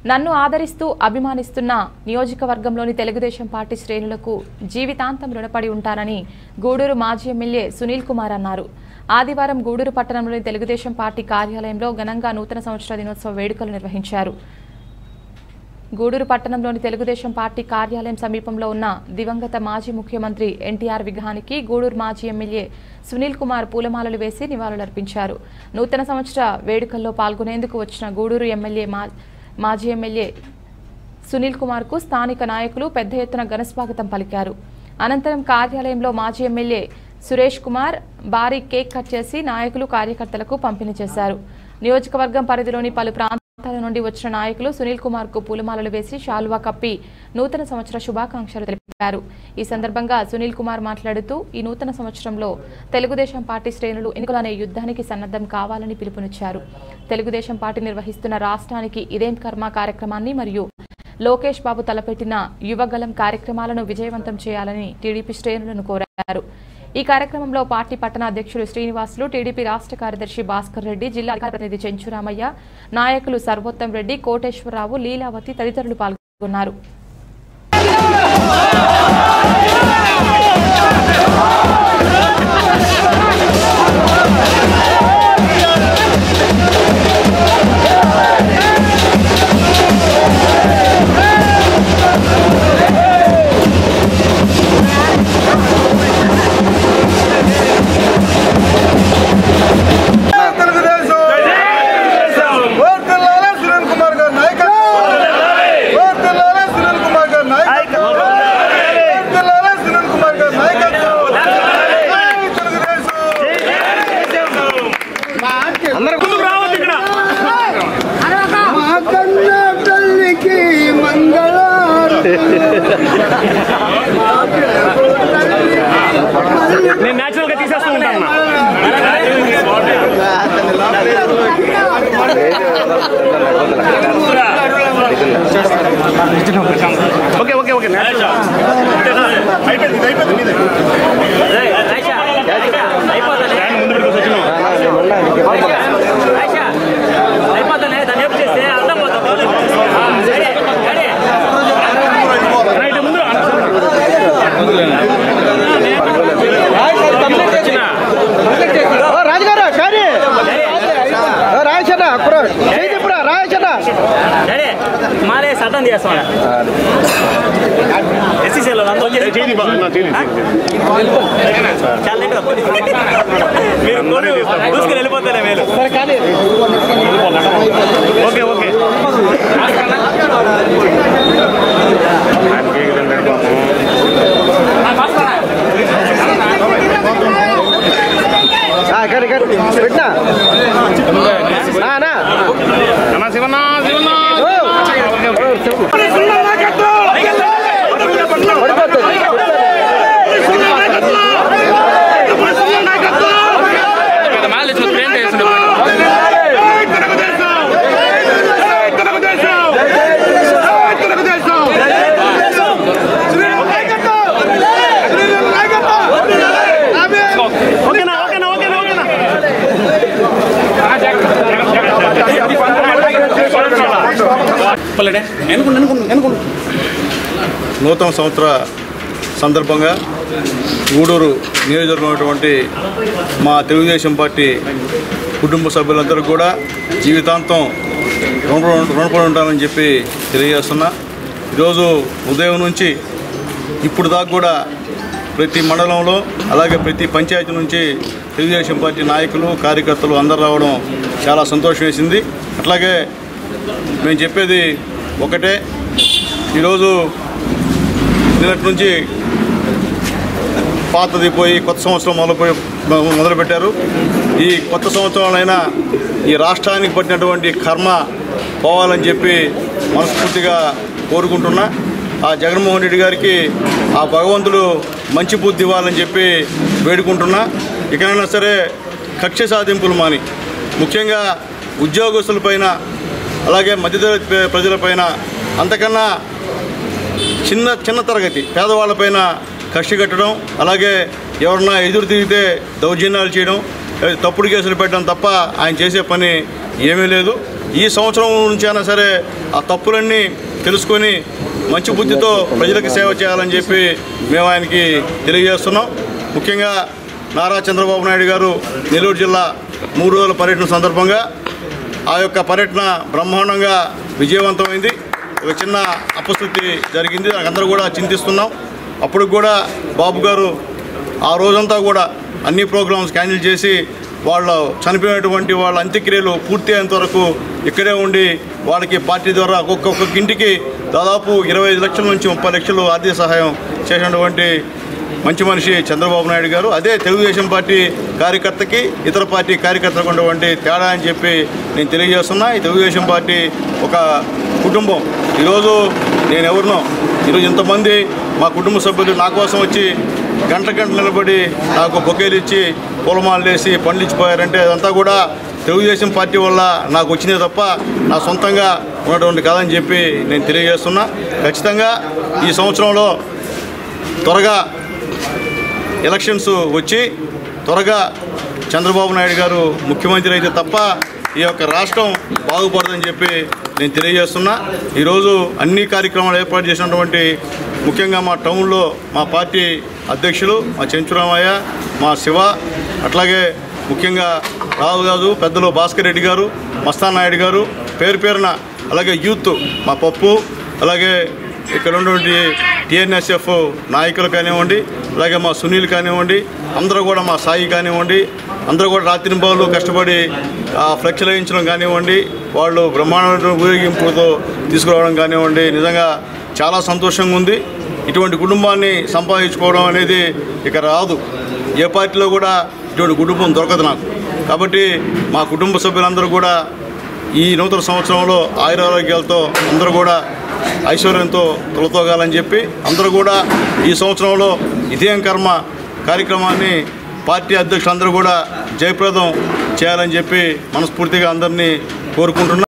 నన్ను ఆదరిస్తూ అభిమానిస్తున్న నియోజకవర్గంలోని తెలుగుదేశం పార్టీ శ్రేణులకు జీవితాంతం రుణపడి ఉంటానని గూడూరు మాజీ ఎమ్మెల్యే సునీల్ కుమార్ అన్నారు ఆదివారం గూడూరు పట్టణంలోని తెలుగుదేశం పార్టీ కార్యాలయంలో ఘనంగా నూతన సంవత్సర దినోత్సవ వేడుకలు నిర్వహించారు గూడూరు పట్టణంలోని తెలుగుదేశం పార్టీ కార్యాలయం సమీపంలో ఉన్న దివంగత మాజీ ముఖ్యమంత్రి ఎన్టీఆర్ విగ్రహానికి గూడూరు మాజీ ఎమ్మెల్యే సునీల్ కుమార్ పూలమాలలు వేసి నివాళులర్పించారు నూతన సంవత్సర వేడుకల్లో పాల్గొనేందుకు వచ్చిన గూడూరు ఎమ్మెల్యే మా మాజీ ఎమ్మెల్యే సునీల్ కుమార్కు స్థానిక నాయకులు పెద్ద ఎత్తున ఘనస్వాగతం పలికారు అనంతరం కార్యాలయంలో మాజీ ఎమ్మెల్యే సురేష్ కుమార్ భారీ కేక్ కట్ చేసి నాయకులు కార్యకర్తలకు పంపిణీ చేశారు నియోజకవర్గం పరిధిలోని పలు ప్రాంతాల నుండి వచ్చిన నాయకులు సునీల్ కుమార్ కు పూలమాలలు వేసి శాలువా కప్పి నూతన సంవత్సర శుభాకాంక్షలు తెలిపారు ఈ సందర్భంగా సునీల్ కుమార్ మాట్లాడుతూ ఈ నూతన సంవత్సరంలో తెలుగుదేశం పార్టీ శ్రేణులు ఎన్నికలు అనే యుద్ధానికి సన్నద్ధం కావాలని పిలుపునిచ్చారు తెలుగుదేశం పార్టీ నిర్వహిస్తున్న రాష్ట్రానికి ఇదేం కర్మ కార్యక్రమాన్ని మరియు లోకేష్ బాబు తలపెట్టిన యువగలం కార్యక్రమాలను విజయవంతం చేయాలని టీడీపీ శ్రేణులను కోరారు ఈ కార్యక్రమంలో పార్టీ పట్టణ అధ్యక్షులు శ్రీనివాసులు టీడీపీ రాష్ట్ర కార్యదర్శి భాస్కర్ రెడ్డి జిల్లా అధికార ప్రతినిధి చెంచురామయ్య నాయకులు సర్వోత్తం రెడ్డి కోటేశ్వరరావు లీలావతి తదితరులు పాల్గొన్నారు తెలుగుదేశం ఓర్తిల్లాలే సునీల్ కుమార్ గారి నాయకత్వం ఓర్తిల్లాలే సునీల్ కుమార్ గారి నాయకత్వం ఓర్తిల్లాలే సునీల్ కుమార్ గారి నాయకత్వం తెలుగుదేశం ముందుకు రావద్దు ఇక్కడ మా కన్న తల్లికి మంగళారతి నేను న్యాచురల్ గా తీసేస్తూ ఉంటాను ఓకే ఓకే ఓకే అయిపోయింది అయిపోయింది మీదే ముందు పెట్టుకోవచ్చు వచ్చినాం అయిపోతానే దాన్ని ఏపు చేస్తే అర్థం రైట్ ముందు రాజుగారు కానీ రాయచన్న ఇప్పుడు రాయచన్న డాడీ మాలే సతం చేస్తాం ఎస్సీసీలో అంతా వచ్చేసి చేయి బా, నా చేయి, చేయి. చాలా లేట్ అవుతుంది. మీరు కొన్ని దూసుకుని వెళ్ళిపోతేనే మేలు ఓకే ఓకే కానీ కానీ పెట్టినా నా అన్నా శివన్న శివన్న ఓకే ఓకే పడిపోతుంది ఓకేనా ఓకేనా ఓకేనా ఓకేనా నూతన సంవత్సర సందర్భంగా గూడూరు నియోజకవర్గం ఉన్నటువంటి మా తెలుగుదేశం పార్టీ కుటుంబ సభ్యులందరూ కూడా జీవితాంతం రుణ రుణపడి ఉంటామని చెప్పి తెలియజేస్తున్నా ఈరోజు ఉదయం నుంచి ఇప్పుడు దాకా కూడా ప్రతి మండలంలో అలాగే ప్రతి పంచాయతీ నుంచి తెలుగుదేశం పార్టీ నాయకులు కార్యకర్తలు అందరు రావడం చాలా సంతోషం వేసింది అట్లాగే మేము చెప్పేది ఒకటే ఈరోజు నిన్నటి నుంచి పాతది పోయి కొత్త సంవత్సరం మొదలుపోయి మొదలుపెట్టారు ఈ కొత్త సంవత్సరంలోనైనా ఈ రాష్ట్రానికి పట్టినటువంటి కర్మ పోవాలని చెప్పి మనస్ఫూర్తిగా కోరుకుంటున్నా ఆ జగన్మోహన్ రెడ్డి గారికి ఆ భగవంతుడు మంచి బుద్ధి ఇవ్వాలని చెప్పి వేడుకుంటున్నా ఇకనైనా సరే కక్ష సాధింపులు మాని ముఖ్యంగా ఉద్యోగస్తులపైన అలాగే మధ్యతరగతి ప్ర- ప్రజలపైన అంతకన్నా చిన్న చిన్న తరగతి పేదవాళ్ళపైన కష్టి కట్టడం అలాగే ఎవరన్నా ఎదురు తిరిగితే దౌర్జన్యాలు చేయడం ఏ, తప్పుడు కేసులు పెట్టడం తప్ప ఆయన చేసే పని ఏమీ లేదు ఈ సంవత్సరం నుంచి అయినా సరే ఆ తప్పులన్నీ తెలుసుకొని మంచి బుద్ధితో ప్రజలకు సేవ చేయాలని చెప్పి మేము ఆయనకి తెలియజేస్తున్నాం ముఖ్యంగా నారా చంద్రబాబు నాయుడు గారు నెల్లూరు జిల్లా మూడు రోజుల పర్యటన సందర్భంగా ఆ యొక్క పర్యటన బ్రహ్మాండంగా విజయవంతమైంది ఒక చిన్న అపశృతి జరిగింది అందరూ కూడా చింతిస్తున్నాం అప్పుడు కూడా బాబు గారు ఆ రోజంతా కూడా అన్ని ప్రోగ్రామ్స్ క్యాన్సిల్ చేసి వాళ్ళు చనిపోయినటువంటి వాళ్ళ అంత్యక్రియలు పూర్తి అయ్యేంత వరకు ఇక్కడే ఉండి వాళ్ళకి పార్టీ ద్వారా ఒక్కొక్క ఒక్కొక్క ఇంటికి దాదాపు ఇరవై ఐదు లక్షల నుంచి ముప్పై లక్షలు ఆర్థిక సహాయం చేసినటువంటి మంచి మనిషి చంద్రబాబు నాయుడు గారు అదే తెలుగుదేశం పార్టీ కార్యకర్తకి ఇతర పార్టీ కార్యకర్తలకు ఉన్నటువంటి తేడా అని చెప్పి నేను తెలియజేస్తున్నా ఈ తెలుగుదేశం పార్టీ ఒక కుటుంబం ఈరోజు నేను ఎవరినో ఈరోజు ఇంతమంది మా కుటుంబ సభ్యులు నా కోసం వచ్చి గంట గంట నిలబడి నాకు బొకేలు ఇచ్చి పూలమాలలు వేసి పండ్లు ఇచ్చిపోయారంటే అదంతా కూడా తెలుగుదేశం పార్టీ వల్ల నాకు వచ్చిందే తప్ప నా సొంతంగా ఉన్నటువంటి కాదని చెప్పి నేను తెలియజేస్తున్నా ఖచ్చితంగా ఈ సంవత్సరంలో త్వరగా ఎలక్షన్స్ వచ్చి త్వరగా చంద్రబాబు నాయుడు గారు ముఖ్యమంత్రి అయితే తప్ప ఈ యొక్క రాష్ట్రం బాగుపడదని చెప్పి నేను తెలియజేస్తున్నా ఈరోజు అన్ని కార్యక్రమాలు ఏర్పాటు చేసినటువంటి ముఖ్యంగా మా టౌన్లో మా పార్టీ అధ్యక్షులు మా చెంచురామయ్య మా శివ అట్లాగే ముఖ్యంగా రావు గారు పెద్దలు భాస్కర్ రెడ్డి గారు మస్తాన్ నాయుడు గారు పేరు పేరున అలాగే యూత్ మా పప్పు అలాగే ఇక్కడ ఉన్నటువంటి టిఎన్ఎస్ఎఫ్ నాయకులు కానివ్వండి అలాగే మా సునీల్ కానివ్వండి అందరూ కూడా మా సాయి కానివ్వండి అందరూ కూడా రాత్రి బావులు కష్టపడి ఆ ఫ్లెక్స్ వేయించడం కానివ్వండి వాళ్ళు బ్రహ్మాండమైన ఊరేగింపులతో తీసుకురావడం కానివ్వండి నిజంగా చాలా సంతోషంగా ఉంది ఇటువంటి కుటుంబాన్ని సంపాదించుకోవడం అనేది ఇక రాదు ఏ పార్టీలో కూడా ఇటువంటి కుటుంబం దొరకదు నాకు కాబట్టి మా కుటుంబ సభ్యులందరూ కూడా ఈ నూతన సంవత్సరంలో ఆయురారోగ్యాలతో అందరూ కూడా ఐశ్వర్యంతో తొలతోగాలని చెప్పి అందరూ కూడా ఈ సంవత్సరంలో ఇదేం కర్మ కార్యక్రమాన్ని పార్టీ అధ్యక్షులందరూ కూడా జయప్రదం చేయాలని చెప్పి మనస్ఫూర్తిగా అందరినీ కోరుకుంటున్నా